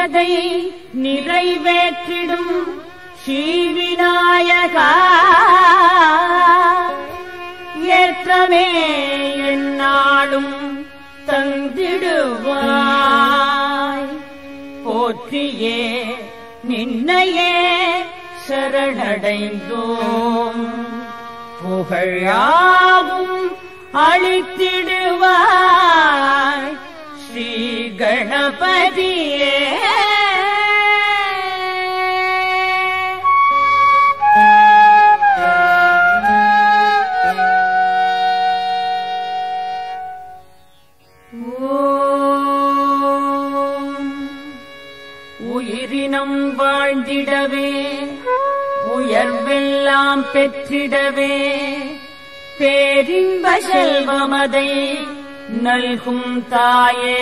நினைத்ததை நிறைவேற்றிடும் ஸ்ரீவிநாயகா ஏற்றமே என்னாலும் தந்திடுவாய் போற்றியே நின்னையே சரணடைந்தோம் புகழாவும் அளித்திடுவாய் ஸ்ரீ கணபதியே ஓம் உயிரினம் வாழ்ந்திடவே உயர்வெல்லாம் பெற்றிடவே பேரின்ப செல்வமதை நல்கும் தாயே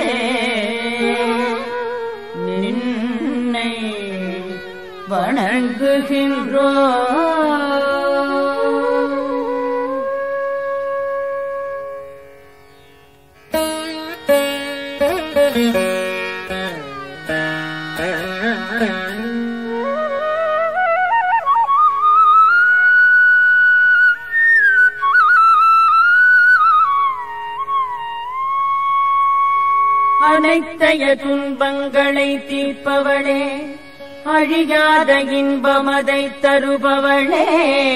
நின்னை வணங்குகின்றோ அனைத்தைய துன்பங்களை தீர்ப்பவளே அழியாத இன்பமதை தருபவளே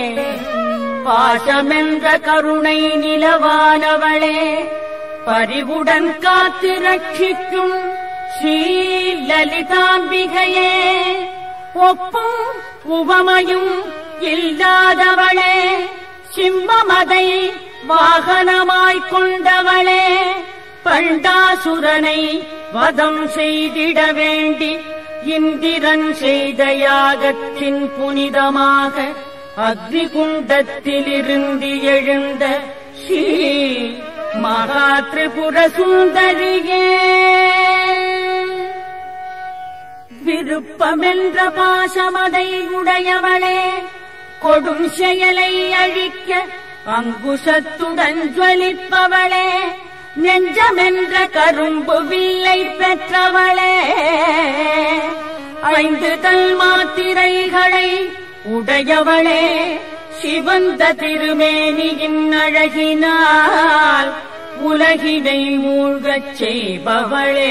பாசமென்ற கருணை நிலவானவளே பரிவுடன் காத்து ரட்சிக்கும் ஸ்ரீ லலிதாம்பிகையே ஒப்பும் உவமையும் இல்லாதவளே சிம்மமதை வாகனமாய்க் கொண்டவளே பண்டாசுரனை வதம் செய்திட வேண்டி இந்திரன் செய்த யாகத்தின் புனிதமாக அக்னி குண்டத்திலிருந்து எழுந்த ஸ்ரீ மகா திரிபுர சுந்தரியே விருப்பமென்ற பாசமதை உடையவளே கொடும் செயலை அழிக்க அங்குசத்துடன் ஜுவலிப்பவளே நெஞ்சமென்ற கரும்பு வில்லை பெற்றவளே ஐந்து தல் மாத்திரைகளை உடையவளே சிவந்த திருமேனியின் அழகினால் உலகினை மூழ்கச் செய்பவளே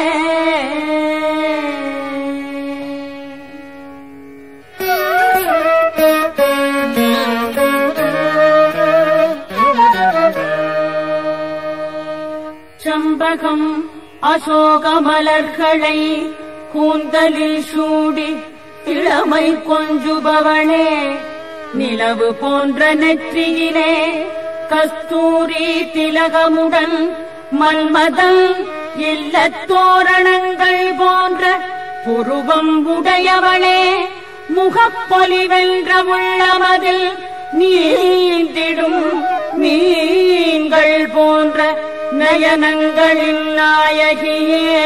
சம்பகம் அசோக மலர்களை கூந்தலில் சூடி இளமை கொஞ்சுபவளே நிலவு போன்ற நெற்றியிலே கஸ்தூரி திலகமுடன் மன்மதன் இல்லத் தோரணங்கள் போன்ற புருவம் உடையவளே முகப்பொலிவென்ற உள்ளமதில் நீந்திடும் மீன்கள் போன்ற நயனங்களின் நாயகியே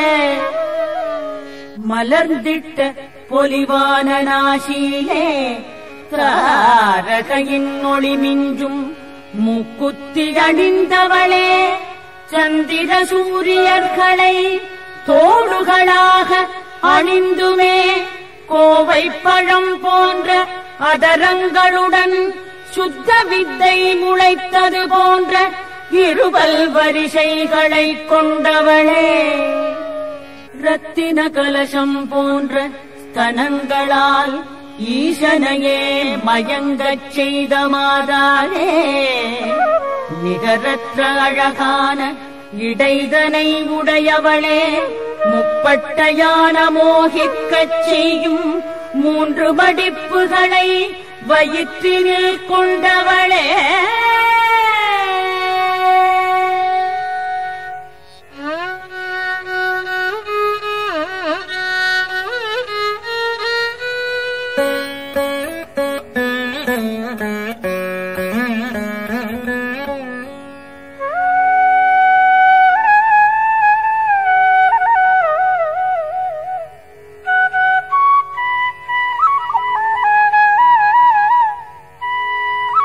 மலர்ந்திட்ட பொலிவான நாசியிலே தாரகையின் ஒளி மிஞ்சும் மூக்குத்தி அணிந்தவளே சந்திர சூரியர்களை தோடுகளாக அணிந்துமே கோவை பழம் போன்ற அதரங்களுடன் சுத்த வித்தை முளைத்தது போன்ற இருபல் வரிசைகளை கொண்டவளே ரத்தின கலசம் போன்ற ஸ்தனங்களால் ஈசனையே மயங்கச் செய்த மாதாளே நிகரற்ற அழகான இடைதனை உடையவளே முப்பட்டையான மோகிக்கச் செய்யும் மூன்று மடிப்புகளை வயிற்றினில் கொண்டவளே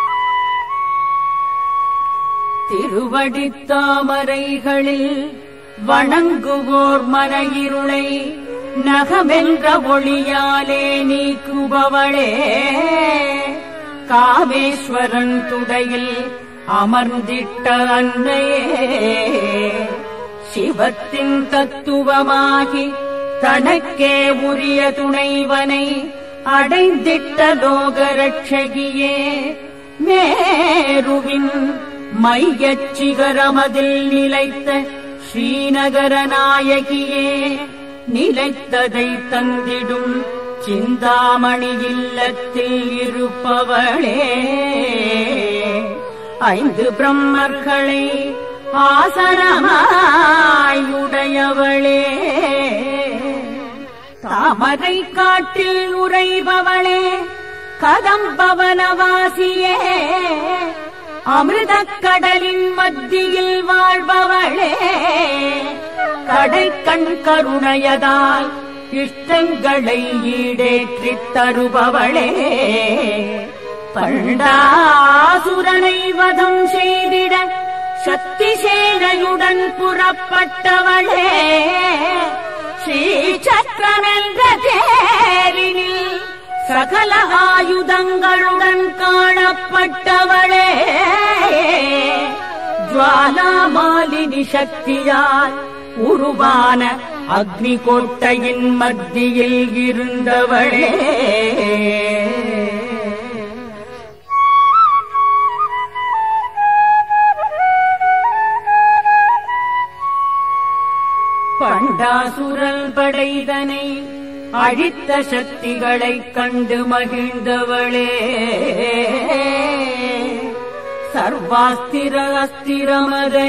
திருவடித்தாமரைகளில் வணங்குவோர் மன இருளை நகமென்ற ஒளியாலே நீக்குபவளே காமேஸ்வரன் துடையில் அமர்ந்திட்ட அன்னையே சிவத்தின் தத்துவமாகி தனக்கே உரிய துணைவனை அடைந்திட்ட லோகரட்சகியே மேருவின் மையச் சிகரமதில் நிலைத்த ஸ்ரீநகர நாயகியே நிலைத்ததை தந்திடும் சிந்தாமணி இல்லத்தில் இருப்பவளே ஐந்து பிரம்மர்களை ஆசனமாயுடையவளே தாமரை காட்டில் உறைபவளே கதம்பவனவாசியே அமிர்தக் கடலின் மத்தியில் வாழ்பவளே கடைக்கண் கருணையதால் இஷ்டங்களை ஈடேற்றித் தருபவளே பண்டாசுரனை வதம் செய்திட சக்தி சேனையுடன் புறப்பட்டவளே ஸ்ரீசக்கரமென்ற தேரினில் சகல ஆயுதங்களுடன் காணப்பட்டவளே ஜுவாலாமாலினி சக்தியால் உருவான அக்னி கோட்டையின் மத்தியில் இருந்தவளே பண்டாசுரல் படைதனை அழித்த சக்திகளைக் கண்டு மகிழ்ந்தவளே சர்வாஸ்திர அஸ்திரமதை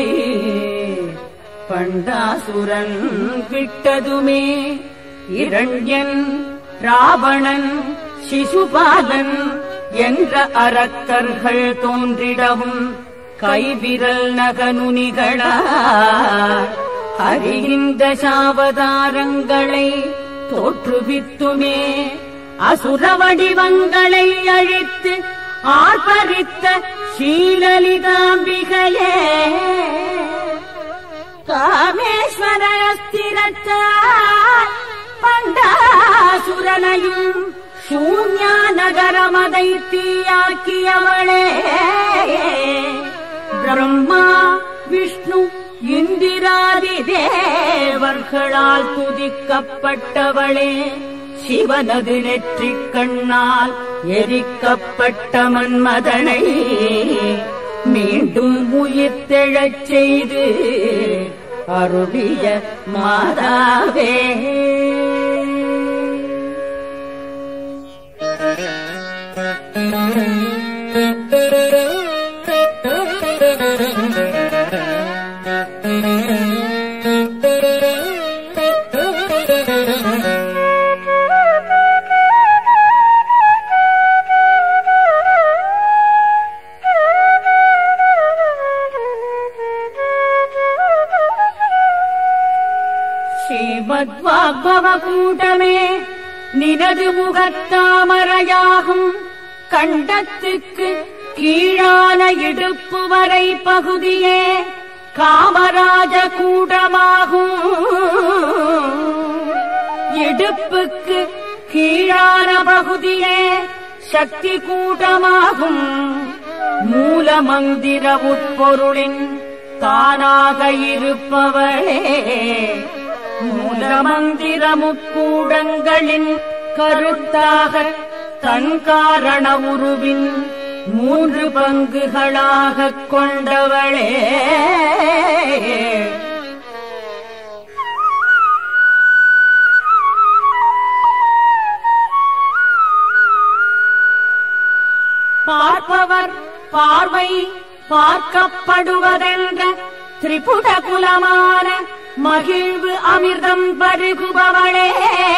பண்டாசுரன் விட்டதுமே இரண்யன் ராவணன் சிசுபாலன் என்ற அரக்கர்கள் தோன்றிடவும் கைவிரல் நகனுனிகளா அறிகின்ற சாவதாரங்களை தோற்றுவித்துமே அசுர வடிவங்களை அழித்து ஆர்ப்பரித்த ஸ்ரீலலிதாம்பிகையே காமேஸ்வர அஸ்திரத்தால் பண்டாசுரனையும் சூன்யா நகரமதை தீயாக்கியவளே பிரம்மா விஷ்ணு இந்திராதி தேவர்களால் துதிக்கப்பட்டவளே சிவனது நெற்றிக் கண்ணால் எரிக்கப்பட்ட மன்மதனை மீண்டும் உயிர் தெழச் செய்து அருளிய மாதாவே ஸ்ரீமத்வாக்பவகூட்டமே நினது முகத்தாமரையாகும் கண்டத்துக்கு கீழான இடுப்பு வரை பகுதியே காமராஜ கூடமாகும் இடுப்புக்கு கீழான பகுதியே சக்தி கூட்டமாகும் மூல மந்திர உட்பொருளின் தானாக இருப்பவளே மூலமந்திர முக்கூடங்களின் கருத்தாக தன் காரண உருவின் மூன்று பங்குகளாகக் கொண்டவளே பார்ப்பவர் பார்வை பார்க்கப்படுவதென்ற திரிபுட குலமான மகிழ்வு அமிர்தம் பருகுபவளே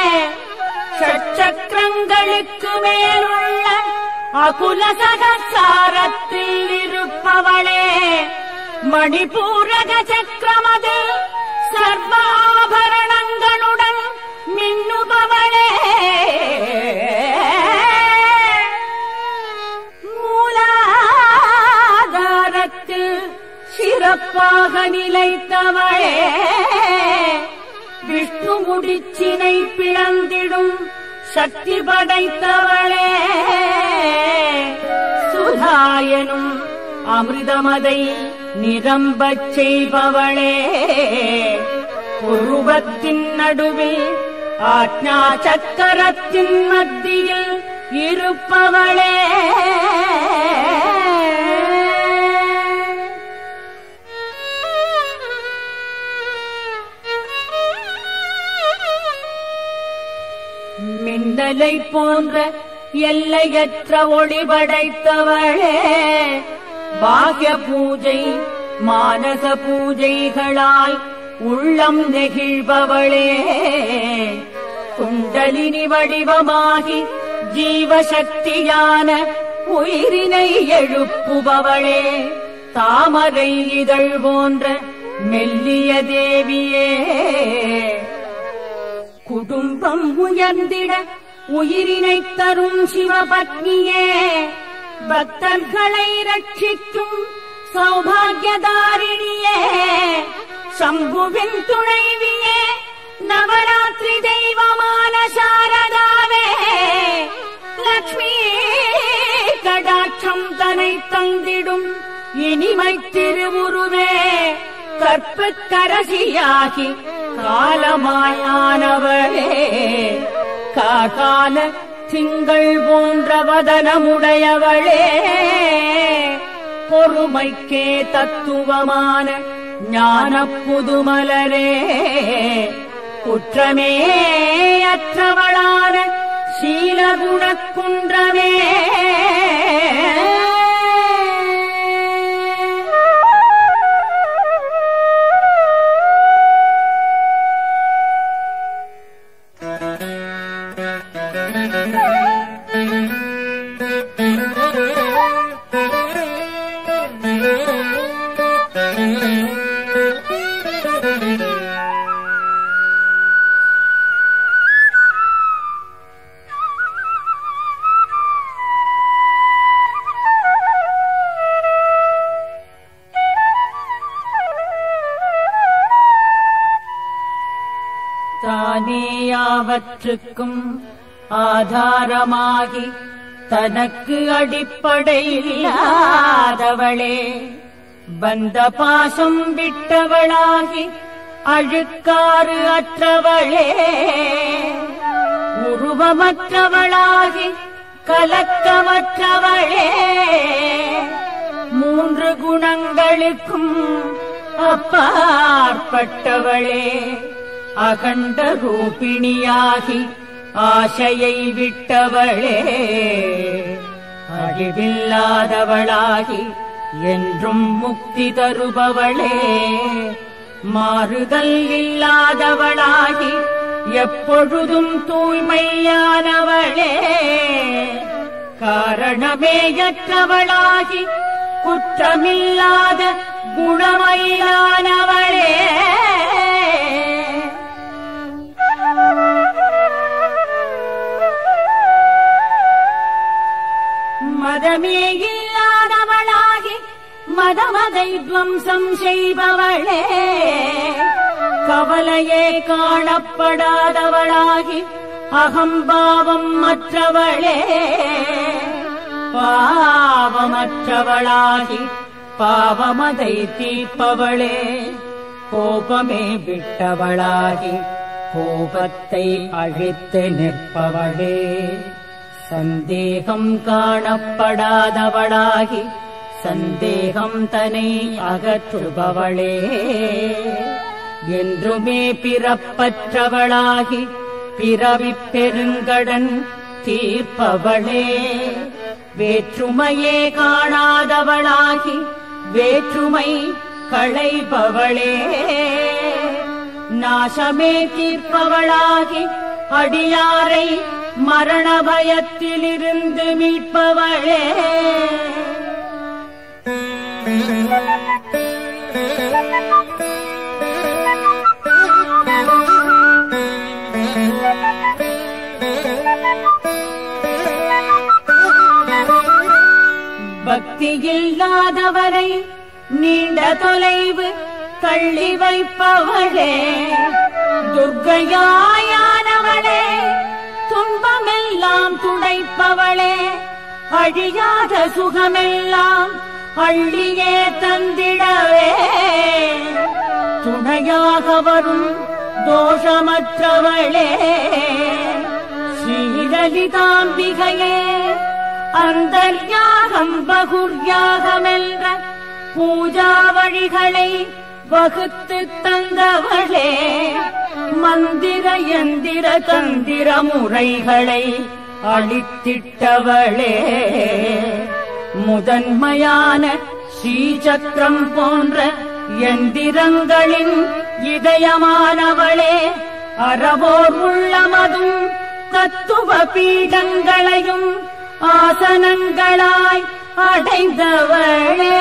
சச்சக்கரங்களுக்கு மேலுள்ள அகுல சகசாரத்தில் இருப்பவளே மணிபூரக சக்கரமது சர்வாபரணங்களுடன் மின்னுபவளே மூலாதாரத்தில் சிறப்பாக நிலைத்தவளே முடிச்சினை பிளந்திடும் சக்தி படைத்தவளே சுதாயனும் அமிர்தமதை நிரம்பச் செய்பவளே உருவத்தின் நடுவில் ஆக்ஞா சக்கரத்தின் மத்தியில் இருப்பவளே மின்னலை போன்ற எல்லையற்ற ஒளி படைத்தவளே பாக்ய பூஜை மானச பூஜைகளால் உள்ளம் நெகிழ்பவளே குண்டலினி வடிவமாகி ஜீவசக்தியான உயிரினை எழுப்புபவளே தாமரை இதழ் போன்ற மெல்லிய தேவியே குடும்பம் உயர்ந்திட உயிரினை தரும் சிவபத்னியே பக்தர்களை ரட்சிக்கும் சௌபாகியதாரிணியே சம்புவின் துணைவியே நவராத்திரி தெய்வமான சாரதாவே லக்ஷ்மி கடாட்சம் தனை தந்திடும் இனிமை திருவுருவே கற்புக்கரசியாகி காலமாயானவளே காகால திங்கள் போன்ற வதனமுடையவளே பொறுமைக்கே தத்துவமான ஞான புதுமலரே குற்றமே அற்றவளான சீலகுணக்குன்றமே தானே யாவற்றுக்கும் ஆதாரமாகி தனக்கு அடிப்படை இல்லாதவளே பந்த பாசம் விட்டவளாகி அழுக்காறு அற்றவளே உருவமற்றவளாகி கலக்கமற்றவளே மூன்று குணங்களுக்கும் அப்பாற்பட்டவளே அகண்ட ரூபிணியாகி ஆசையை விட்டவளே அழிவில்லாதவளாகி என்றும் முக்தி தருபவளே மாறுதல் இல்லாதவளாகி எப்பொழுதும் தூய்மையானவளே காரணமேயற்றவளாகி குற்றமில்லாத குணமயிலானவளே மதமே இல்லாதவளாகி மதமதை துவம்சம் செய்பவளே கவலையே காணப்படாதவளாகி அகம்பாவம் மற்றவளே பாவமற்றவளாகி பாவமதை தீர்ப்பவளே கோபமே விட்டவளாகி கோபத்தை அழித்து நிற்பவளே சந்தேகம் காணப்படாதவளாகி சந்தேகம் தனை அகற்றுபவளே என்றுமே பிறப்பற்றவளாகி பிறவிப் பெருங்கடன் தீர்ப்பவளே வேற்றுமையே காணாதவளாகி வேற்றுமை களைபவளே நாசமே தீர்ப்பவளாகி அடியாரை மரண பயத்திலிருந்து மீட்பவளே பக்தி இல்லாதவரை நீண்ட தொலைவு தள்ளி வைப்பவளே துர்க்கையாயானவளே துன்பமெல்லாம் துடைப்பவளே அழியாத சுகமெல்லாம் அள்ளியே தந்திடவே துணையாக வரும் தோஷமற்றவளே ஸ்ரீலலிதாம்பிகையே அந்தர்யாகம் பகுர்யாகமென்ற பூஜா வழிகளை வகுத்து தந்தவளே மந்திர எந்திர தந்திர முறைகளை அளித்திட்டவளே முதன்மையான ஸ்ரீசக்கரம் போன்ற எந்திரங்களின் இதயமானவளே அறவோர் உள்ளமதும் தத்துவ பீடங்களையும் ஆசனங்களாய் அடைந்தவளே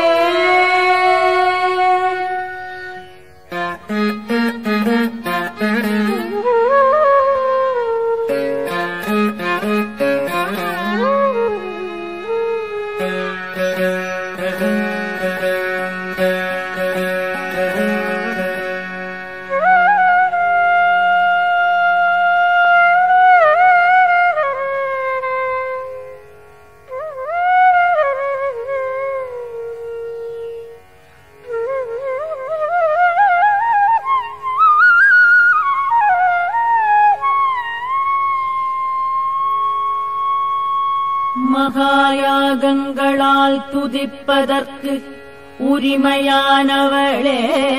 மகாயாகங்களால் துதிப்பதற்கு உரிமையானவளே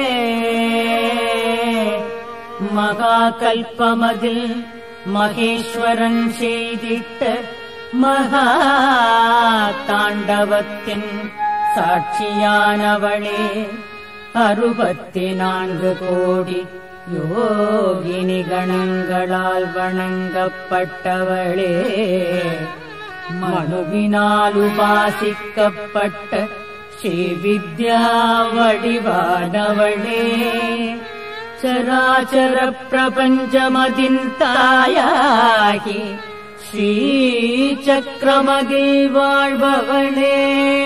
மகா கல்பமதில் மகேஸ்வரன் செய்திட்ட மகா தாண்டவத்தின் சாட்சியானவளே அறுபத்தி நான்கு கோடி யோகினி கணங்களால் வணங்கப்பட்டவளே மனுவினால் உபாசிக்கப்பட்ட ஸ்ரீவித்யா வடிவானவளே சராச்சர பிரபஞ்சமதின் தாயாகி ஸ்ரீசக்கரமதில் வாழ்பவளே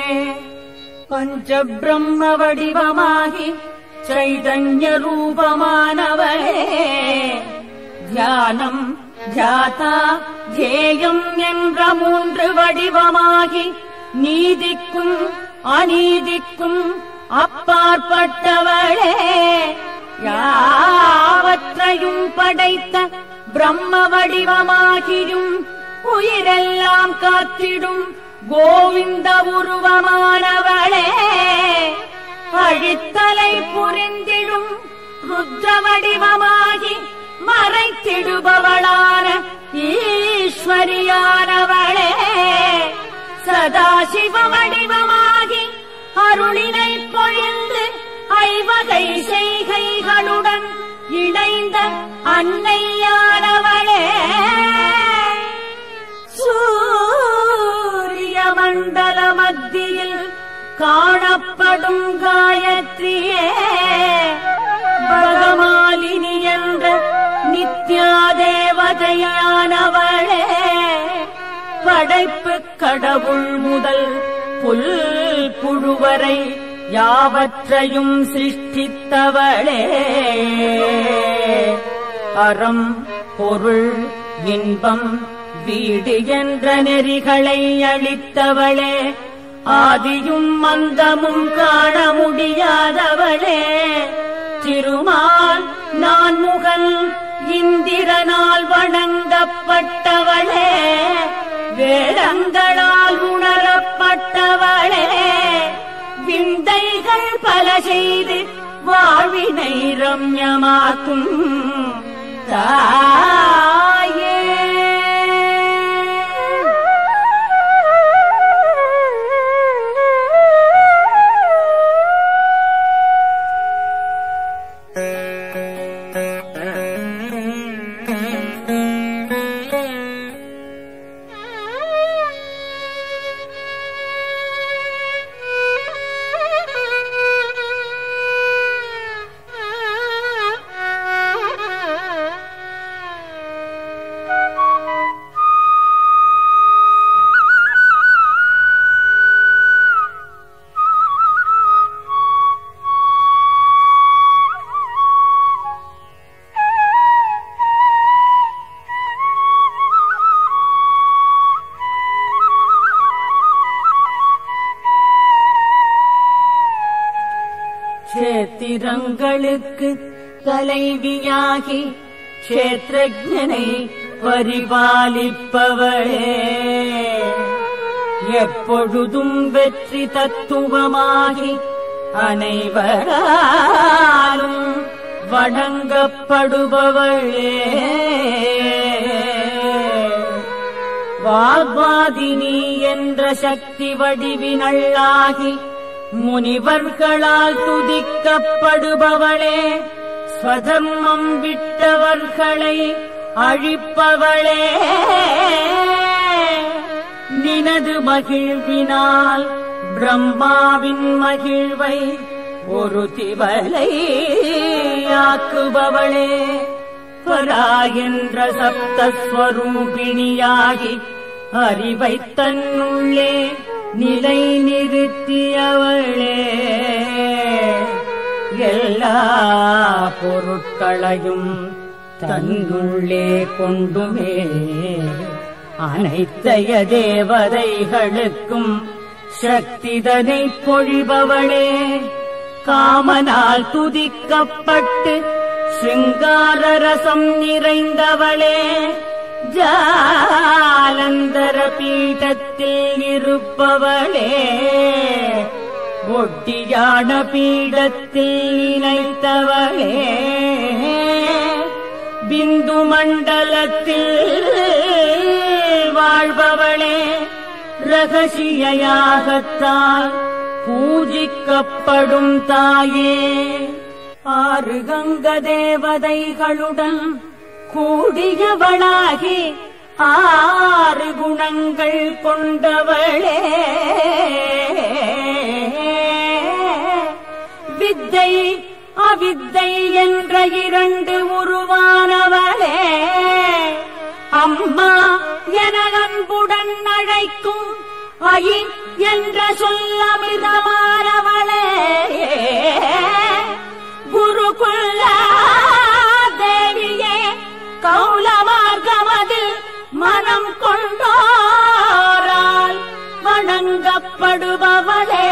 பஞ்சபிரம்ம வடிவமாகி சைதன்ய ரூபமானவளே தியானம் தியாதா தேயம் என்ற மூன்று வடிவமாகி நீதிக்கும் அநீதிக்கும் அப்பாற்பட்டவளே யாவற்றையும் படைத்த பிரம்ம வடிவமாகியும் உயிரெல்லாம் காத்திடும் கோவிந்த உருவமானவளே அழித்தலை புரிந்திடும் ருத்ர வடிவமாகி மறைத்திடுபவளான ஈஸ்வரியானவளே சதாசிவ வடிவமாகி அருளினை பொழிந்து ஐவகை செய்கைகளுடன் இணைந்த அன்னையானவளே சூரிய மண்டல மத்தியில் காணப்படும் காயத்ரியே பகமாலினி என்ற நித்யா தேவதையானவளே படைப்பு கடவுள் முதல் புல் புழுவரை யாவற்றையும் சிருஷ்டித்தவளே அறம் பொருள் இன்பம் வீடு என்ற நெறிகளை அளித்தவளே ஆதியும் மந்தமும் காண முடியாதவளே திருமால் நான்முகன் இந்திரனால் வணங்கப்பட்டவளே வேடங்களால் உணரப்பட்டவளே விந்தைகள் பல செய்து வாழ்வினை ரம்யமாக்கும் தாயே க்ஷத்திரங்களுக்கு தலைவியாகி க்ஷேத்ரஜனை பரிபாலிப்பவளே எப்பொழுதும் வெற்றி தத்துவமாகி அனைவராலும் வணங்கப்படுபவளே வாக்வாதினி என்ற சக்தி வடிவினள்ளாகி முனிவர்களால் துதிக்கப்படுபவளே ஸ்வதர்மம் விட்டவர்களை அழிப்பவளே நினது மகிழ்வினால் பிரம்மாவின் மகிழ்வை ஒரு திவலை ஆக்குபவளே பரா என்ற சப்தஸ்வரூபிணியாகி அறிவை தன்னுள்ளே நிலை நிறுத்தியவளே எல்லா பொருட்களையும் தன்னுள்ளே கொண்டுமே அனைத்தைய தேவதைகளுக்கும் சக்திதனை பொழிபவளே காமனால் துதிக்கப்பட்டு சிங்கார ரசம் நிறைந்தவளே ஜாலந்தர பீடத்தில் இருப்பவளே ஒட்டியான பீடத்தில் இணைத்தவளே பிந்து மண்டலத்தில் வாழ்பவளே ரகசிய யாகத்தால் பூஜிக்கப்படும் தாயே ஆறு கங்க தேவதைகளுடன் கூடியவளாகி ஆறு குணங்கள் கொண்டவளே வித்தை அவித்தை என்ற இரண்டு உருவானவளே அம்மா என அன்புடன் அழைக்கும் ஐ என்ற சொல்லமிதமானவளே குருகுல்ல தேவியே கௌல மார்க்கமதில் மனம் கொண்டோரால் வணங்கப்படுபவளே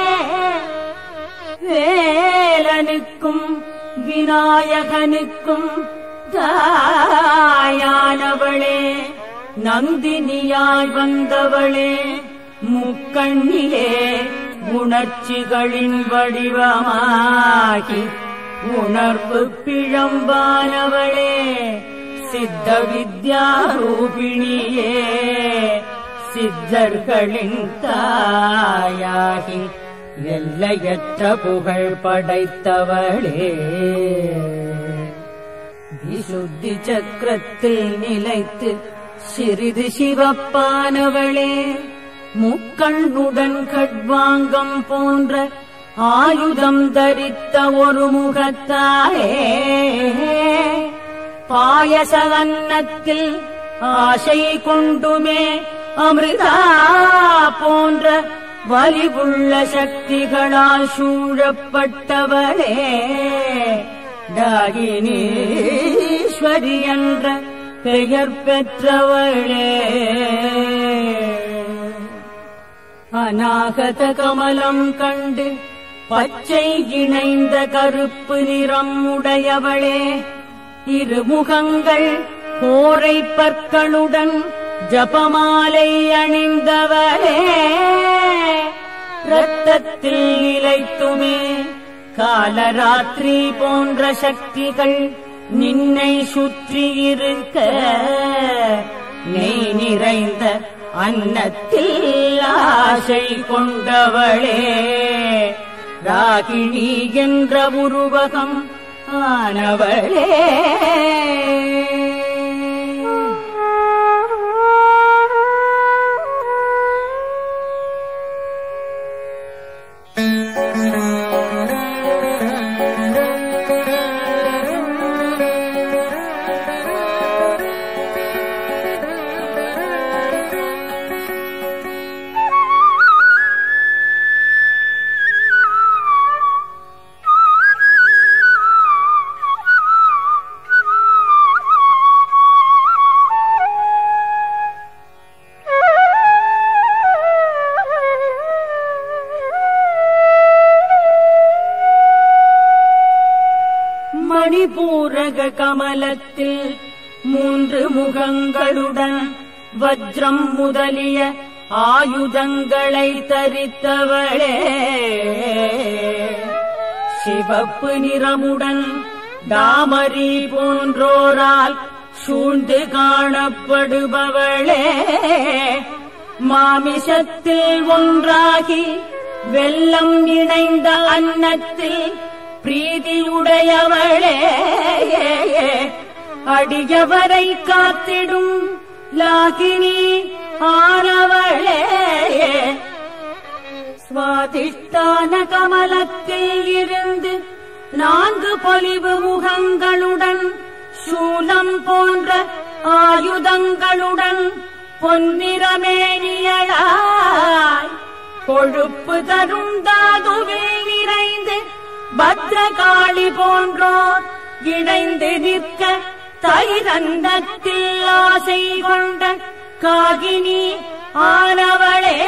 வேலனுக்கும் விநாயகனுக்கும் தாயானவளே நந்தினியாய் வந்தவளே முக்கண்ணிலே உணர்ச்சிகளின் வடிவமாகி உணர்வு பிழம்பானவளே சித்த வித்யாரூபிணியே சித்தர்களின் தாயாகி எல்லையற்ற புகழ் படைத்தவளே விசுத்தி சக்கரத்தில் நிலைத்து சிறிது சிவப்பானவளே முக்கண்ணுடன் கட்வாங்கம் போன்ற ஆயுதம் தரித்த ஒரு முகத்தாயே பாயச அன்னத்தில் ஆசை கொண்டுமே அமிர்தா போன்ற வலிவுள்ள சக்திகளால் சூழப்பட்டவளே டாகினீஸ்வரி என்ற பெயர் பெற்றவளே அநாகத கமலம் கண்டு பச்சை இணைந்த கருப்பு நிறம் உடையவளே இருமுகங்கள் கோரை பற்களுடன் ஜபமாலை அணிந்தவளே ரத்தத்தில் நிலைத்துமே காலராத்திரி போன்ற சக்திகள் நின்னை சுற்றி இருக்க நெய் நிறைந்த அன்னத்தில் ஆசை கொண்டவளே ராகிணி என்ற உருவகம் ஆனவளே ஆ கமலத்தில் மூன்று முகங்களுடன் வஜ்ரம் முதலிய ஆயுதங்களை தரித்தவளே சிவப்பு நிறமுடன் தாமரி போன்றோரால் சூழ்ந்து காணப்படுபவளே மாமிசத்தில் ஒன்றாகி வெள்ளம் இணைந்த அன்னத்தில் பிரீதியுடையவளே அடியவரை காத்திடும் லாகினி ஆனவளே சுவாதிஷ்டான கமலத்தில் இருந்து நான்கு பொலிவு முகங்களுடன் சூலம் போன்ற ஆயுதங்களுடன் பொன்னிறமேனியளாய் கொழுப்பு தரும் தாதுவில் நிறைந்து பத்ரகாளி போன்றோர் இணைந்து நிற்க தைரந்தத்தில் ஆசை கொண்ட காகினி ஆனவளே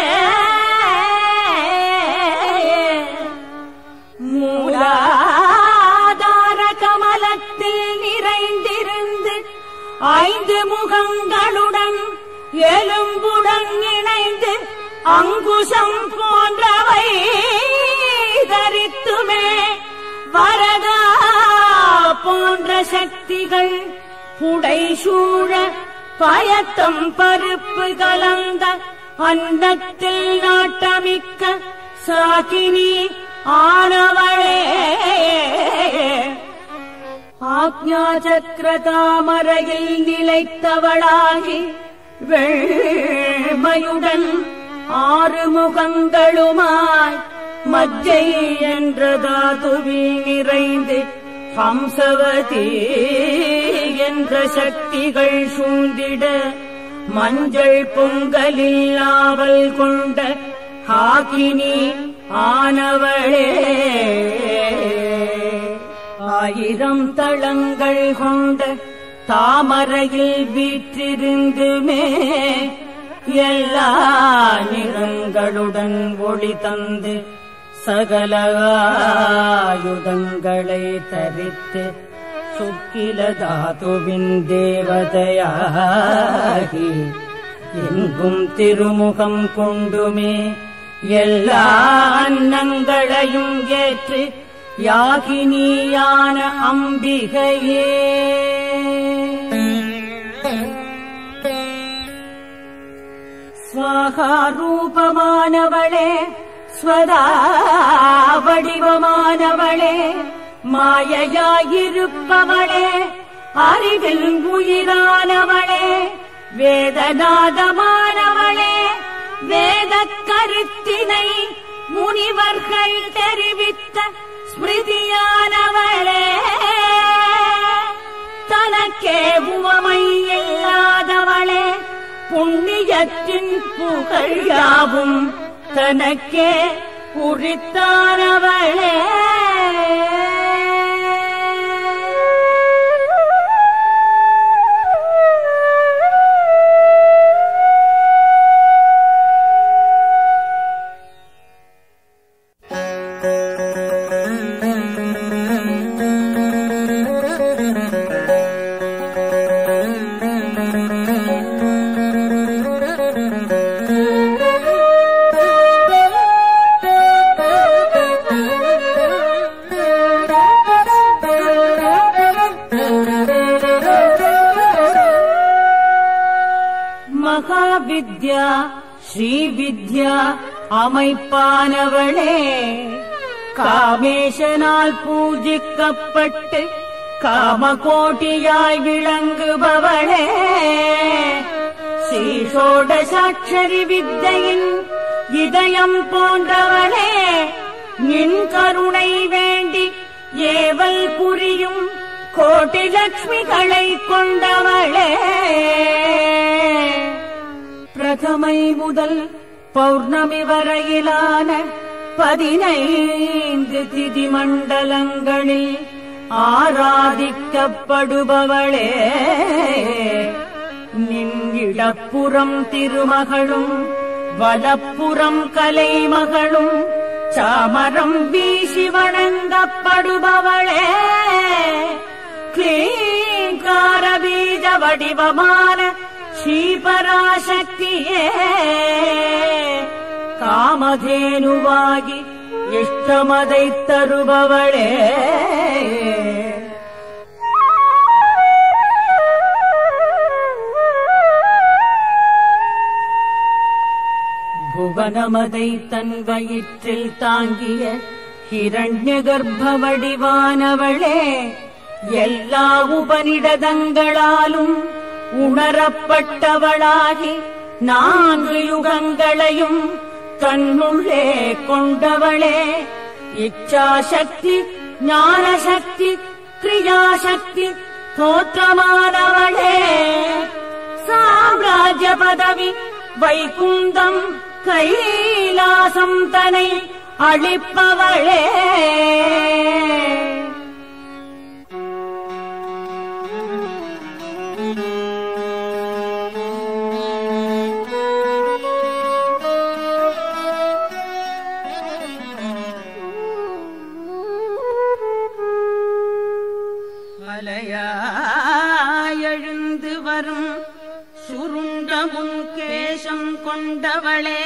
மூலாதார கமலத்தில் நிறைந்திருந்து ஐந்து முகங்களுடன் எலும்புடன் இணைந்து அங்குசம் போன்றவை தரித்துமே வரதா போன்ற சக்திகள் புடைசூழ பயத்தம் பருப்பு கலந்த அன்னத்தில் நாட்டமிக்க சாகினி ஆனவளே ஆக்ஞா சக்கர தாமரையில் நிலைத்தவளாகி வெள்மையுடன் ஆறு முகங்களுமாய் மஜ்ஜை என்ற தாதுவில் நிறைந்து ஹம்சவதி என்ற சக்திகள் சூழ்ந்திட மஞ்சள் பொங்கலில் ஆவல் கொண்ட ஹாகினி ஆனவளே ஆயிரம் தளங்கள் கொண்ட தாமரையில் வீற்றிருந்துமே எல்லா நிறங்களுடன் ஒளி தந்து சகல ஆயுதங்களை தரித்து சுக்கில தாதுவின் தேவதையாகி எங்கும் திருமுகம் கொண்டுமே எல்லா அன்னங்களையும் ஏற்று யாகினியான அம்பிகையே ஸ்வாகா ரூபமானவளே ஸ்வதா வடிவமானவளே மாயையாயிருப்பவளே அறிவில் உயிரானவளே வேதநாதமானவளே வேத கருத்தினை முனிவர்கள் தெரிவித்த ஸ்மிருதியானவளே தனக்கே உவமை இல்லாதவளே புண்ணியத்தின் புகழ் யாவும் தனக்கே உரித்தானவளே மகாவித்யா ஸ்ரீவித்யா அமைப்பானவளே காமேசனால் பூஜிக்கப்பட்டு காமகோட்டியாய் விளங்குபவளே ஸ்ரீஷோடசாட்சரி வித்தையின் இதயம் போன்றவளே நின் கருணை வேண்டி ஏவல் புரியும் கோட்டி லட்சுமிகளை கொண்டவளே பிரதமை முதல் பௌர்ணமி வரையிலான பதினைந்து திதி மண்டலங்களில் ஆராதிக்கப்படுபவளே நின் இடப்புறம் திருமகளும் வலப்புறம் கலைமகளும் சாமரம் வீசி வணங்கப்படுபவளே கிளீங்கார பீஜ வடிவமான ஸ்ரீபராசக்தியே காமதேனுவாகி இஷ்டமதை தருபவளே புவனமதை தன் வயிற்றில் தாங்கிய ஹிரண்ய கர்ப்ப வடிவானவளே எல்லா உபனிடதங்களாலும் உணரப்பட்டவளாகி நான்கு யுகங்களையும் தன்னுள்ளே கொண்டவளே இச்சாசக்தி ஞானசக்தி கிரியாசக்தி தோற்றமானவளே சாம்ராஜ்ய பதவி வைகுந்தம் கைலாசம் தனை அளிப்பவளே மலையாயெழுந்து வரும் சுருண்ட முன்கேசம் கொண்டவளே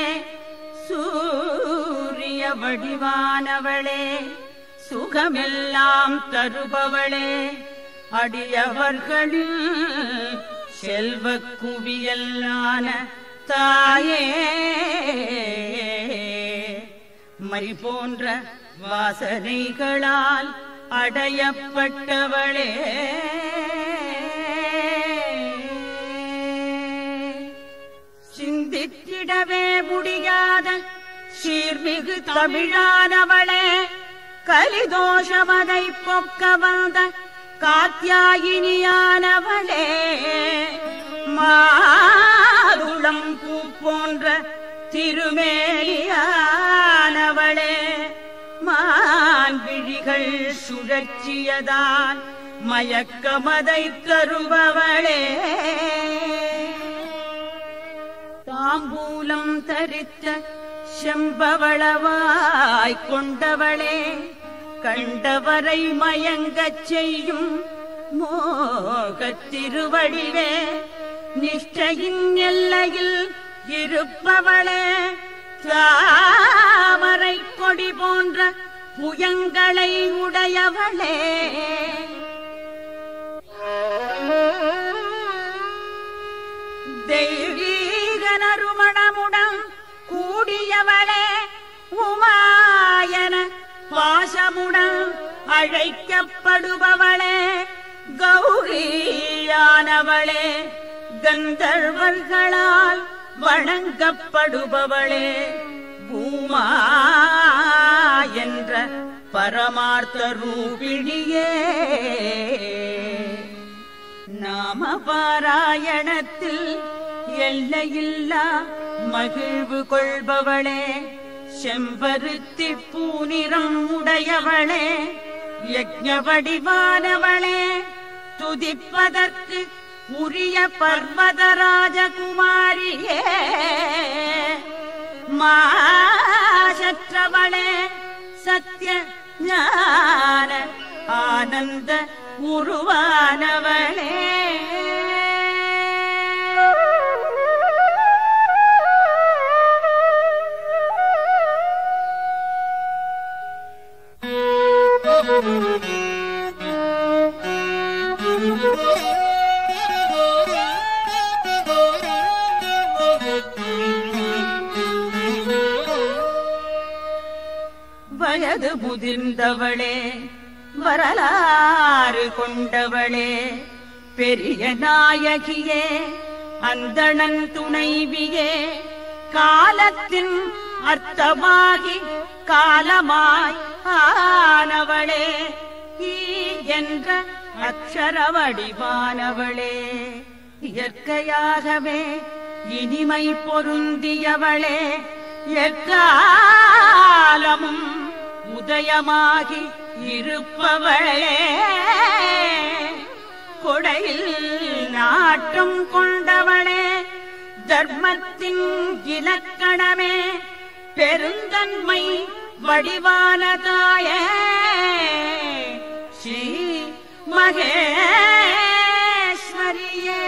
சூரிய வடிவானவளே சுகமெல்லாம் தருபவளே அடியவர்களில் செல்வ குவியல்லான தாயே மை போன்ற வாசனைகளால் அடையப்பட்டவளே சிந்தித்திடவே முடியாத சீர்மிகு தமிழானவளே கலிதோஷமதை பொக்க வந்த காத்தியாயினியானவளே மாதுளம் பூ போன்ற திருமேலியானவளே மான்விழிகள் சுழற்சியதால் மயக்கமதை தருபவளே தாம்பூலம் தரித்த செம்பவளவாய் கொண்டவளே கண்டவரை மயங்கச் செய்யும் மோகத் திருவடிவே நிஷ்டையின் எல்லையில் இருப்பவளே தாமரை கொடி போன்ற புயங்களை உடையவளே தெய்வீக நறுமணமுடன் கூடியவளே உமாயன பாசமுடன் அழைக்கப்படுபவளே கௌரியானவளே கந்தர்வர்களால் வணங்கப்படுபவளே பூமா என்ற பரமார்த்த ரூபிணியே நாம பாராயணத்தில் எல்லையில்லா மகிழ்வு கொள்பவளே செம்பருத்தி பூநிறம் உடையவளே யஜ்ஞ வடிவானவளே துதிப்பதற்கு உரிய பர்வதராஜகுமாரியே மாசற்றவளே சத்ய ஞான ஆனந்த உருவானவளே வயது முதிர்ந்தவளே வரலாறு கொண்டவளே பெரிய நாயகியே அந்தணன் துணைவியே காலத்தின் அர்த்தமாகி காலமாய் ஆனவளே ஈ என்ற அக்ஷர வடிவானவளே இயற்கையாகவே இனிமை பொருந்தியவளே எக்காலமும் உதயமாகி இருப்பவளே கொடையில் நாட்டம் கொண்டவளே தர்மத்தின் இலக்கணமே பெருந்தன்மை வடிவான தாயே ஸ்ரீ மகேஸ்வரியே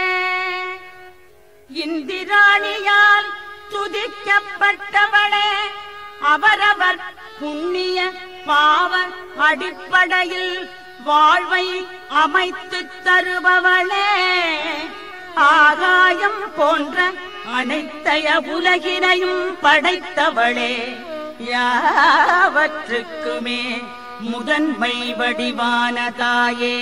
இந்திராணியால் துதிக்கப்பட்டவளே அவரவர் புண்ணிய பாவ அடிப்படையில் வாழ்வை அமைத்துத் தருபவளே ஆகாயம் போன்ற அனைத்தைய உலகினையும் படைத்தவளே யாவற்றுக்குமே முதன்மை வடிவான தாயே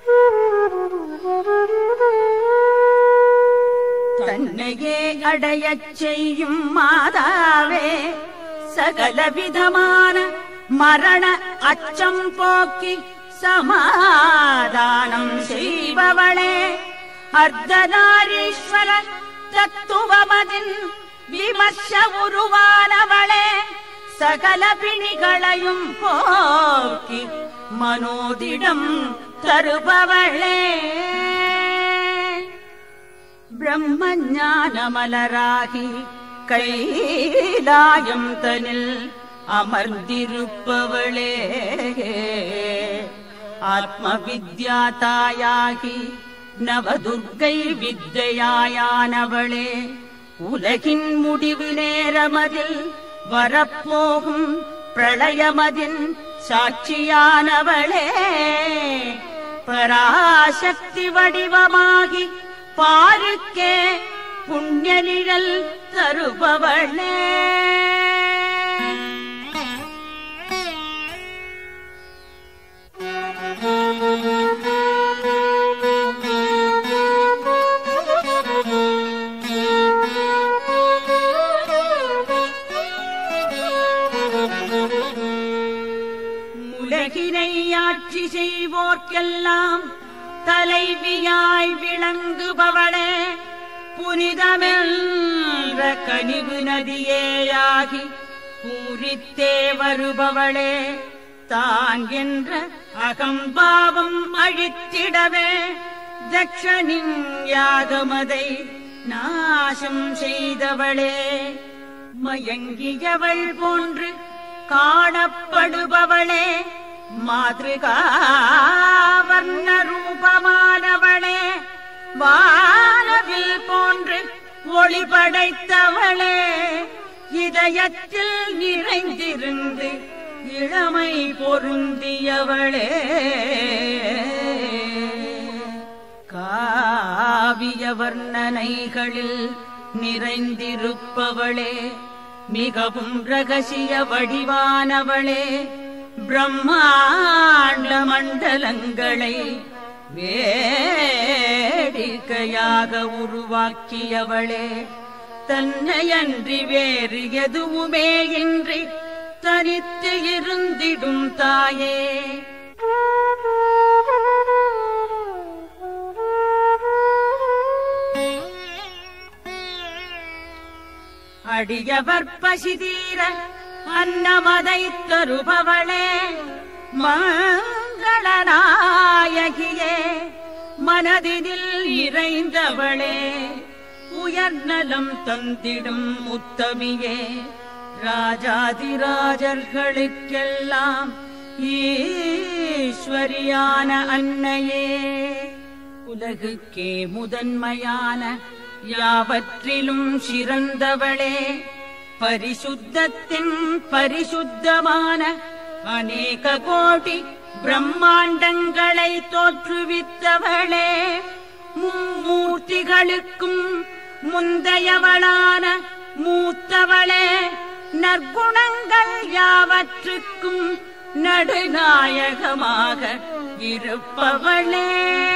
தன்னையே அடையச் செய்யும் மாதாவே சகலவிதமான மரண அச்சம் போக்கி சமாதானம் செய்பவளே அர்த்தநாரீஸ்வர தத்துவமதின் விமர்ச உருவானவளே சகல பிணிகளையும் போக்கி மனோதிடம் தருபவளே பிரம்மஞானமலராகி கைலாயம் தனில் அமர்ந்திருப்பவளே ஆத்ம வித்யா தாயாகி நவதுர்க்கை வித்தையாயானவளே உலகின் முடிவு நேரமதில் வரப்போகும் பிரளயமதின் சாட்சியானவளே பராசக்தி வடிவமாகி பாருக்கே புண்ணிய நிழல் தருபவளே உலகினை ஆட்சி செய்வோர்க்கெல்லாம் தலைவியாய் விளங்குபவளே புனிதமென்ற கனிவு நதியேயாகி பூரித்தே வருபவளே தான் என்ற அகம்பாவம் அழித்திடவே தக்ஷனின் யாகமதை நாசம் செய்தவளே மயங்கியவள் போன்று காணப்படுபவளே மாதிருகாவர்ண ரூபமானவளே வானவில் போன்று ஒளி படைத்தவளே இதயத்தில் நிறைந்திருந்து இளமை பொருந்தியவளே காவிய வர்ணனைகளில் நிறைந்திருப்பவளே மிகவும் ரகசிய வடிவானவளே பிரம்மாண்ட மண்டலங்களை வேடிக்கையாக உருவாக்கியவளே தன்னையன்றி வேறு எதுவுமே இன்றி தனித்து இருந்திடும் தாயே அடியவர் பசிதீர அன்னமதை தருபவளே மங்களநாயகியே மனதினில் இறைந்தவளே உயர்நலம் தந்திடும் உத்தமியே ராஜாதிராஜர்களுக்கெல்லாம் ஈஸ்வரியான அன்னையே உலகுக்கே முதன்மையான யாவற்றிலும் சிறந்தவளே பரிசுத்தத்தின் பரிசுத்தமான அநேக கோடி பிரம்மாண்டங்களை தோற்றுவித்தவளே மும்மூர்த்திகளுக்கும் முந்தையவளான மூத்தவளே நற்குணங்கள் யாவற்றுக்கும் நடுநாயகமாக இருப்பவளே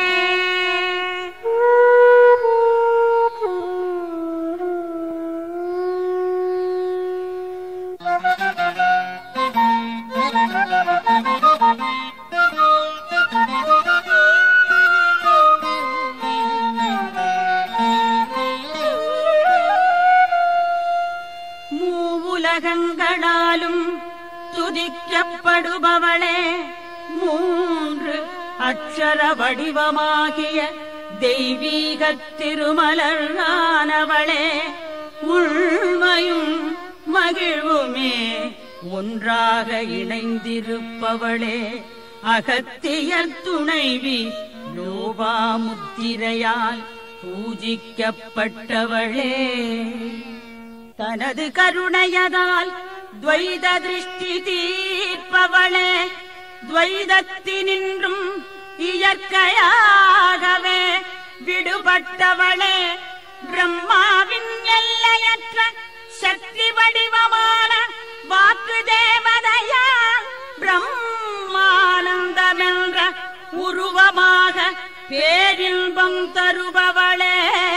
மூவுலகங்களாலும் துதிக்கப்படுபவளே மூன்று அக்ஷர வடிவமாகிய தெய்வீக திருமலரானவளே உள்மையும் மகிழ்வுமே ஒன்றாக இணைந்திருப்பவளே அகத்தியர் துணைவி லோபாமுத்திரையால் பூஜிக்கப்பட்டவளே தனது கருணையதால் துவைத திருஷ்டி தீர்ப்பவளே துவைதத்தினின்றும் இயற்கையாகவே விடுபட்டவளே பிரம்மாவின் எல்லையற்ற சக்தி வடிவமான வாக்கு தேவதையா பிரம்மானந்தமென்ற உருவமாக பேரின்பம் தருபவளே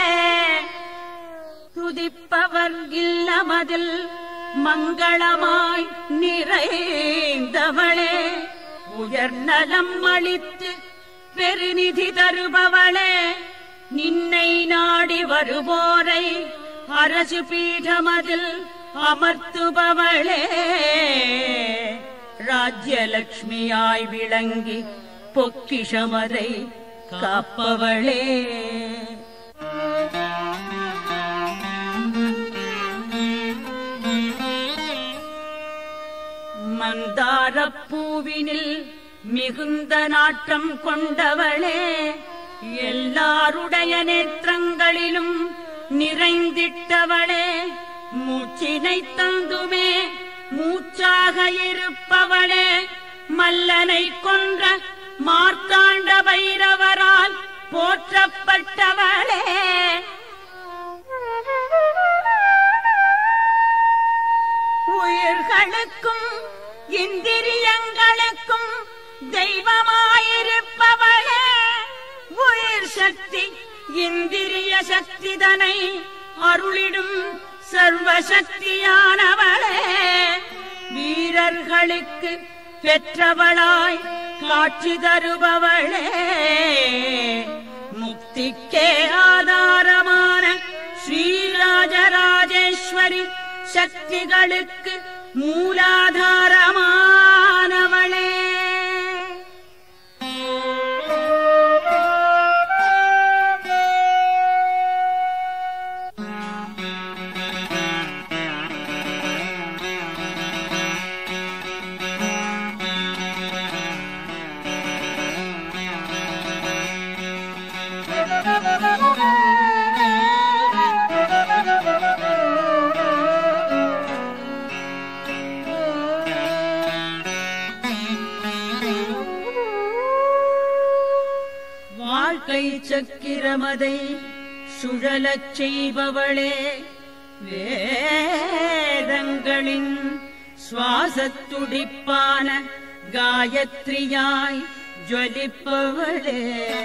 துதிப்பவர் இல்லமதில் மங்களமாய் நிறைந்தவளே உயர்நலம் அளித்து பெருநிதி தருபவளே நின்னை நாடி வருவோரை அரசு பீடமதில் அமர்த்துபவளே ராஜ்யலக்ஷ்மியாய் விளங்கி பொக்கிஷமதை காப்பவளே மந்தாரப்பூவினில் மிகுந்த நாட்டம் கொண்டவளே எல்லாருடைய நேற்றங்களிலும் நிறைந்திட்டவளே மூச்சினை தந்துமே மூச்சாக இருப்பவளே மல்லனை கொன்ற மார்த்தாண்ட பைரவரால் போற்றப்பட்டவளே உயிர்களுக்கும் இந்திரியங்களுக்கும் தெய்வமாயிருப்பவளே உயிர் சக்தி இந்திரிய சக்திதனை அருளிடும் சர்வசக்தியானவளே வீரர்களுக்கு பெற்றவளாய் காட்சி தருபவளே முக்திக்கே ஆதாரமான ஸ்ரீராஜராஜேஸ்வரி சக்திகளுக்கு மூலாதாரமானவளே வாழ்க்கை சக்கிரமதை சுழலச் செய்பவளே வேதங்களின் சுவாசத்துடிப்பான காயத்ரியாய் ஜொலிப்பவளே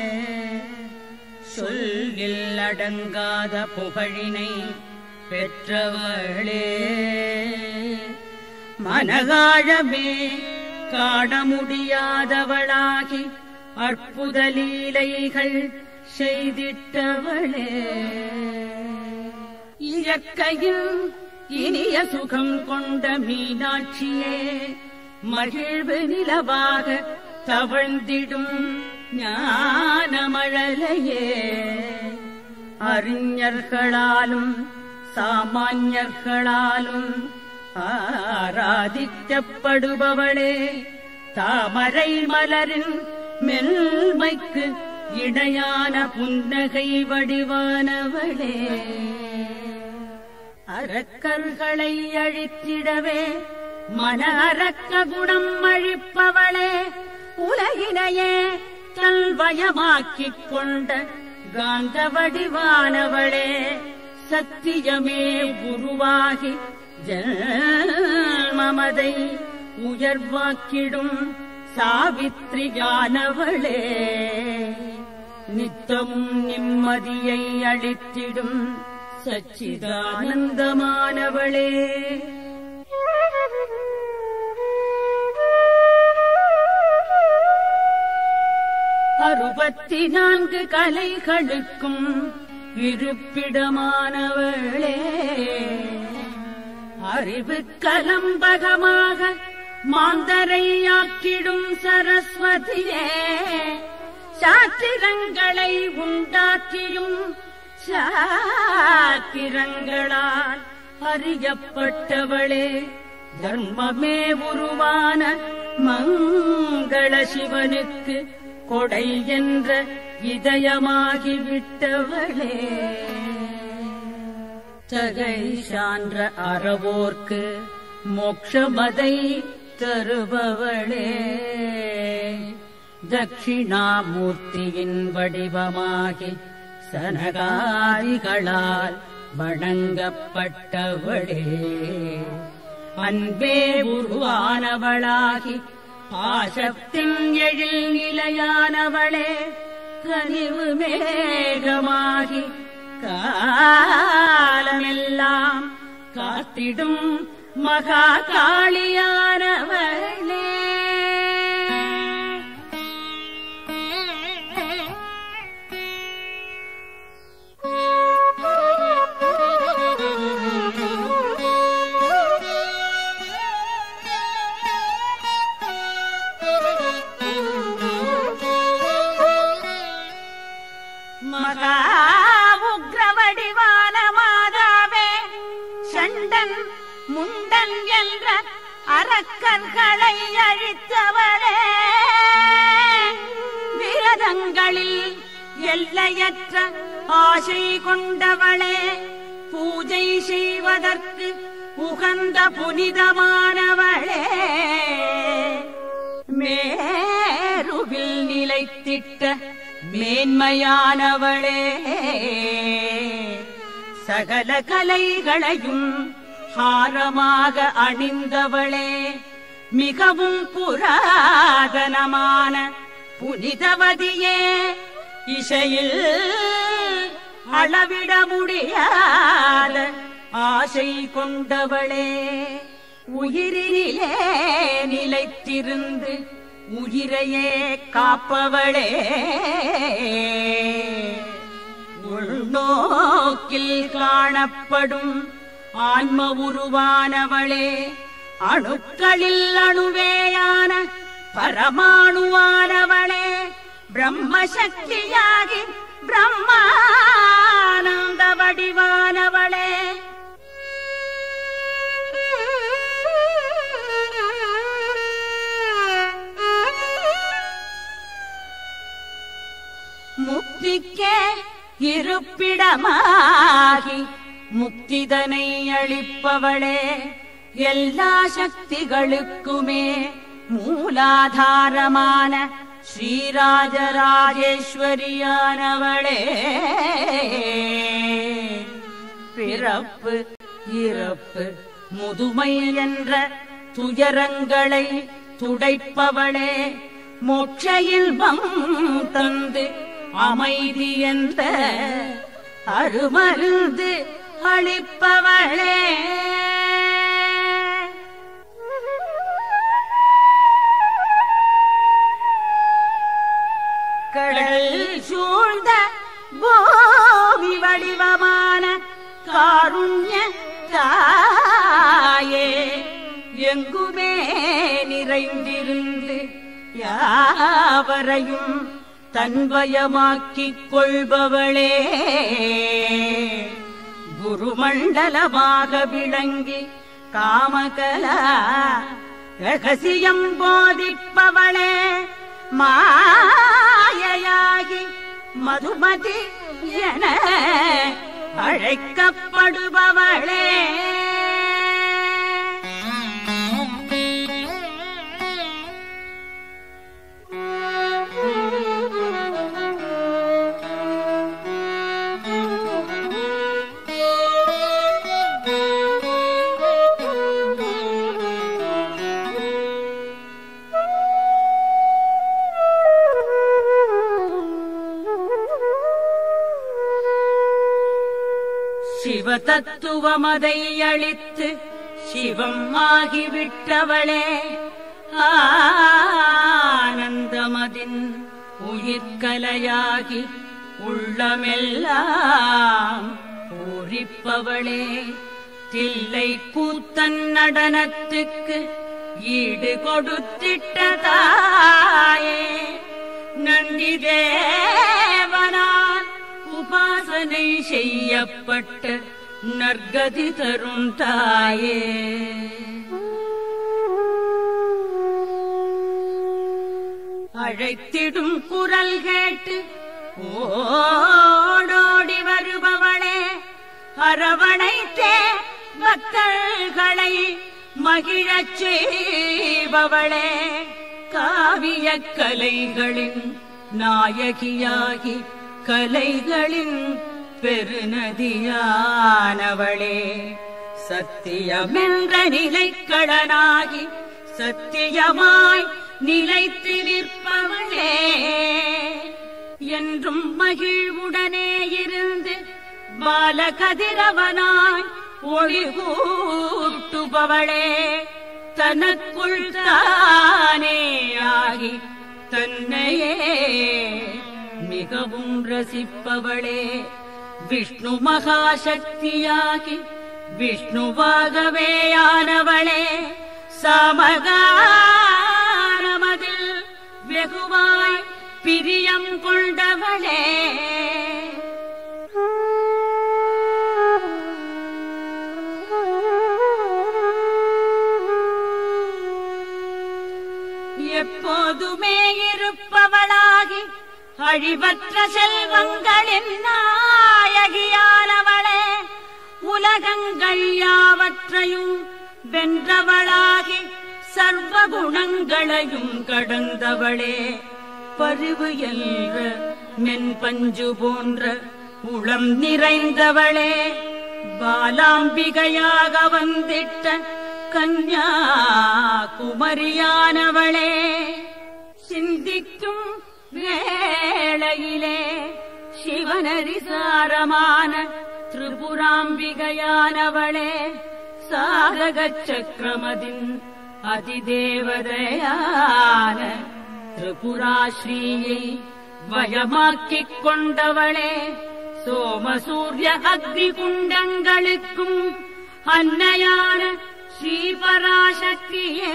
சொல்லில் அடங்காத புகழினை பெற்றவளே மனகாழமே காண முடியாதவளாகி அற்புத லீலைகள் செய்திட்டவளே இயற்கையில் இனிய சுகம் கொண்ட மீனாட்சியே மகிழ்வு நிலவாக தவழ்ந்திடும் ஞானமழலையே அறிஞர்களாலும் சாமான்யர்களாலும் ஆராதிக்கப்படுபவளே தாமரை மலரின் மெல்மைக்கு இணையான புன்னகை வடிவானவளே அரக்கர்களை அழித்திடவே மன அரக்க குணம் அழிப்பவளே உலகினையே தல்வயமாக்கிக் கொண்ட காந்த வடிவானவளே சத்தியமே உருவாகி ஜன்மமதை உயர்வாக்கிடும் சாவித்ரியானவளே நித்தமும் நிம்மதியை அளித்திடும் சச்சிதானந்தமானவளே அறுபத்தி நான்கு கலைகளுக்கும் இருப்பிடமானவளே அறிவு கலம்பகமாக மாந்தரையாக்கிடும் சரஸ்வதியே சாத்திரங்களை உண்டாக்கியும் சாத்திரங்களால் அறியப்பட்டவளே தர்மமே உருவான மங்கள சிவனுக்கு கொடை என்ற இதயமாகிவிட்டவளே தகை சான்ற அறவோர்க்கு மோட்சமதை தருபவளே தட்சிணாமூர்த்தியின் வடிவமாகி சனகாரிகளால் வணங்கப்பட்டவளே அன்பே உருவானவளாகி பாசத்தின் எழில் நிலையானவளே கனிவு மேகமாகி காலமெல்லாம் காத்திடும் மகா காளியானவளே மகா உக்ரவடிவான மாதாவே சண்டன் முண்டன் என்ற அரக்கர்களை அழித்தவளே விரதங்களில் எல்லையற்ற ஆசை கொண்டவளே பூஜை செய்வதற்கு உகந்த புனிதமானவளே மேருவில் நிலைத்திட்ட மேன்மையானவளே சகல கலைகளையும் ஹாரமாக அணிந்தவளே மிகவும் புராதனமான புனிதவதியே இசையில் அளவிட முடியாத ஆசை கொண்டவளே உயிரினிலே நிலைத்திருந்து உயிரையே காப்பவளே உள்நோக்கில் காணப்படும் ஆன்ம உருவானவளே அணுக்களில் அணுவேயான பரமாணுவானவளே பிரம்மசக்தியாகி பிரம்மானந்த வடிவானவளே முக்திக்கே இருப்பிடமாகி முக்திதனை அளிப்பவளே எல்லா சக்திகளுக்குமே மூலாதாரமான ஸ்ரீராஜராஜேஸ்வரியானவளே பிறப்பு இறப்பு முதுமை என்ற துயரங்களை துடைப்பவளே மோட்ச இன்பம் தந்து அமைதி என்ற அருமருந்து அளிப்பவளே கடல் சூழ்ந்த பூமி வடிவமான காருண்ய தாயே எங்குமே நிறைந்திருந்து யாவரையும் தன்வயமாக்கிக் கொள்பவளே குருமண்டலமாக விளங்கி காமகலா ரகசியம் போதிப்பவளே மாயையாகி மதுமதி என அழைக்கப்படுபவளே சிவ தத்துவமதை அளித்து சிவம் ஆகிவிட்டவளே ஆனந்தமதின் உயிர்கலையாகி உள்ளமெல்லாம் பூரிப்பவளே தில்லை கூத்தன் நடனத்துக்கு ஈடு கொடுத்திட்ட தாயே நந்தி தேவனால் உபாசனை செய்யப்பட்ட நற்கதி தரும் தாயே அழைத்திடும் குரல் கேட்டு ஓடோடி வருபவளே அரவணைத்தே பக்தர்களை மகிழச் செய்பவளே காவிய கலைகளின் நாயகியாகி கலைகளின் பெருநதியானவளே சத்தியமென்ற நிலைக்களனாகி சத்தியமாய் நிலைத்து நிற்பவளே என்றும் மகிழ்வுடனே இருந்து பாலகதிரவனாய் ஒளி கூட்டுபவளே தனக்குள் தானே ஆகி தன்னையே மிகவும் ரசிப்பவளே விஷ்ணு மகாசக்தியாகி விஷ்ணுவாகவேயானவளே சமகாரமதில் வெகுவாய் பிரியம் கொண்டவளே எப்போதுமே இருப்பவளாகி அழிவற்ற செல்வங்களின் நாயகியானவளே உலகங்கள் யாவற்றையும் வென்றவளாகி சர்வ குணங்களையும் கடந்தவளே பரிவு என்ற மென்பஞ்சு போன்ற உளம் நிறைந்தவளே பாலாம்பிகையாக வந்திட்ட கன்யாகுமரியானவளே சிந்திக்கும் வேளையிலே சிவனரிசாரமான திரிபுராம்பிகையானவளே சாரக சக்கரமதின் அதிதேவதையான திரிபுராஸ்ரீயை வயமாக்கிக் கொண்டவளே சோமசூரிய அக்னி குண்டங்களுக்கும் அன்னையான ஸ்ரீபராசக்தியே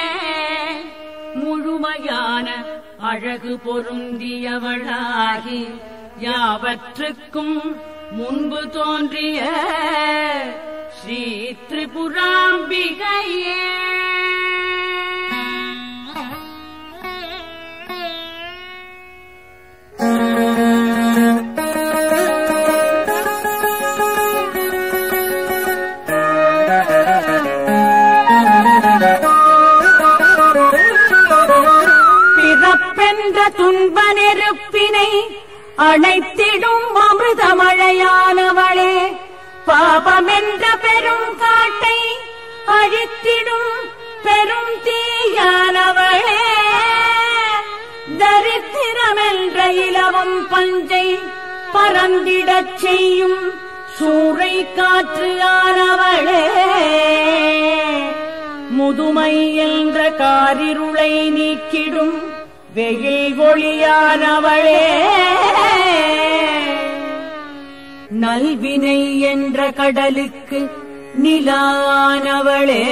முழுமையான அழகு பொருந்தியவளாகி யாவற்றுக்கும் முன்பு தோன்றிய ஸ்ரீ திரிபுராம்பிகையே பிறப்பென்ற துன்ப நெருப்பினை அணைத்திடும் அமிர்தமழையானவளே பாபமென்ற பெரும் காட்டை அழித்திடும் பெரும் தீயானவளே தரித்திரமென்ற இலவம் பஞ்சை பறந்திடச் செய்யும் சூறை காற்று ஆனவளே முதுமை என்ற காரிருளை நீக்கிடும் வெயில் ஒளியானவளே நல்வினை என்ற கடலுக்கு நிலானவளே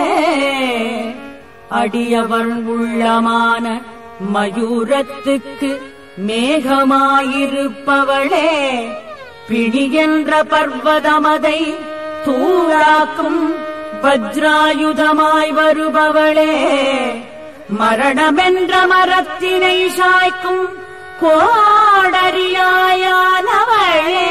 அடியவர் உள்ளமான மயூரத்துக்கு மேகமாயிருப்பவளே பிடி என்ற பர்வதமதை தூளாக்கும் வஜ்ராயுதமாய் வருபவளே மரணமென்ற மரத்தினை சாய்க்கும் கோடரியாயானவளே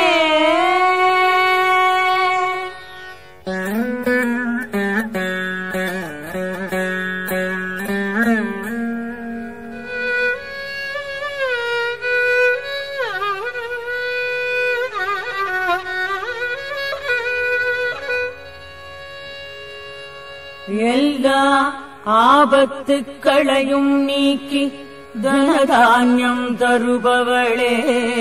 எல்லா ஆபத்துக்களையும் நீக்கி தனதானியம் தருபவளே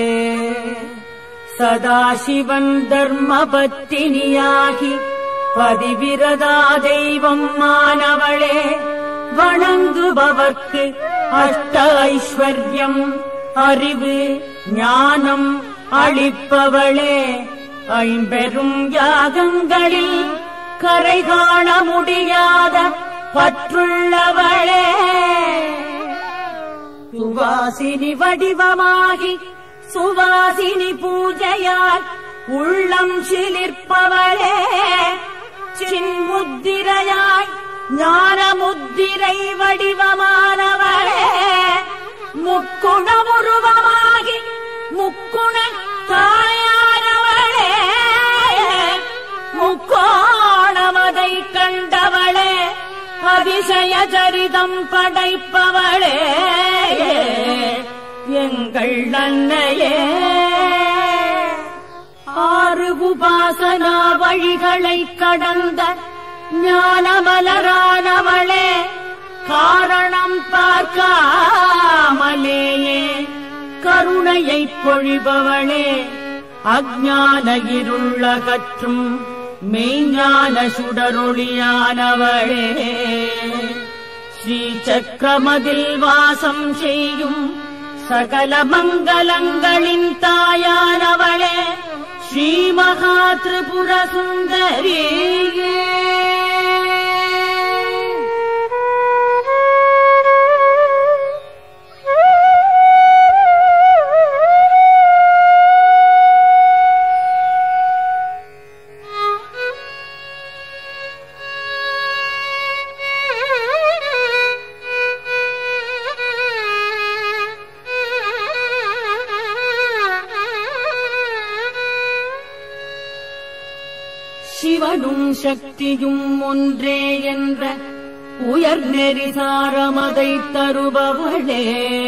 சதாசிவன் தர்மபத்தினியாகி பதிவிரதா தெய்வம் மானவளே வணங்குபவர்க்கு அஷ்ட ஐஸ்வர்யம் அறிவு ஞானம் அளிப்பவளே ஐம்பெரும் யாகங்களில் கரை காண முடியாத பற்றுள்ளவளே சுவாசினி வடிவமாகி சுவாசினி பூஜையால் உள்ளம் சிலிர்ப்பவளே சின்முத்திரையாய் ஞான முத்திரை வடிவமானவளே முக்குணமுருவமாகி முக்குண தாயாரவளே முக்கோணமதை கண்டவளே அதிசய சரிதம் படைப்பவளே எங்கள் அன்னையே ஆறு உபாசனா வழிகளை கடந்த ஞானமலரானவளே காரணம் பார்க்காமலேயே கருணையை பொழிபவளே அஞ்ஞான இருளகற்றும் மெய்ஞான சுடரொளியானவளே ஸ்ரீ சக்கரமதில் வாசம் செய்யும் சகல மங்களங்களின் தாயானவளே ஸ்ரீ மகா திரிபுர சுந்தரியே சிவனும் சக்தியும் ஒன்றே என்ற உயர் நெறிசாரமதை தருபவளே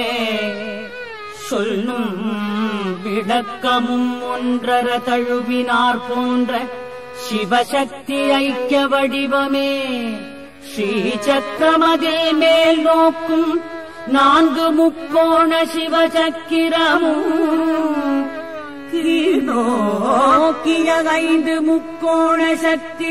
சொல்லும் விளக்கமும் ஒன்றர தழுவினார் போன்ற சிவசக்தி ஐக்கிய வடிவமே ஸ்ரீ சக்கரமதில் மேல் நோக்கும் நான்கு முக்கோண சிவசக்கிரமும் கீழ்நோக்கிய ஐந்து முக்கோண சக்தி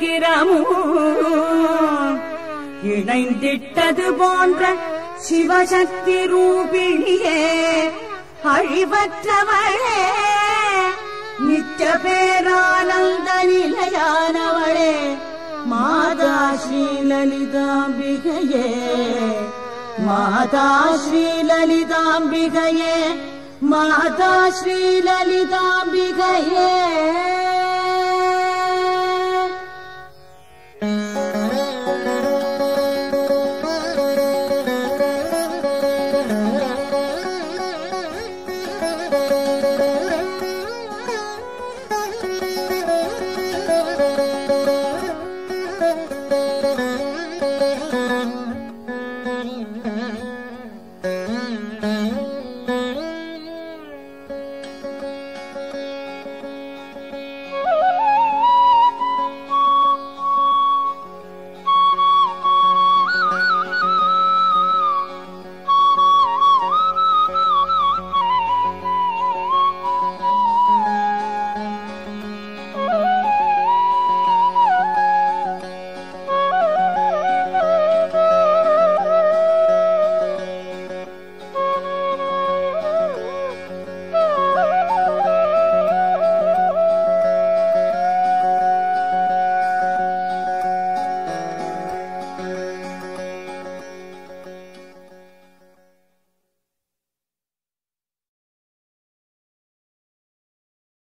சக்கிரமும் இணைந்திட்டது போன்ற சிவசக்தி ரூபிணியே அழிவற்றவளே நிச்ச பேரானந்த நிலையானவளே மாதா ஸ்ரீலலிதாம்பிகையே மாதா ஸ்ரீலலிதாம்பிகையே மாதா ஸ்ரீலலிதாம்பிகையே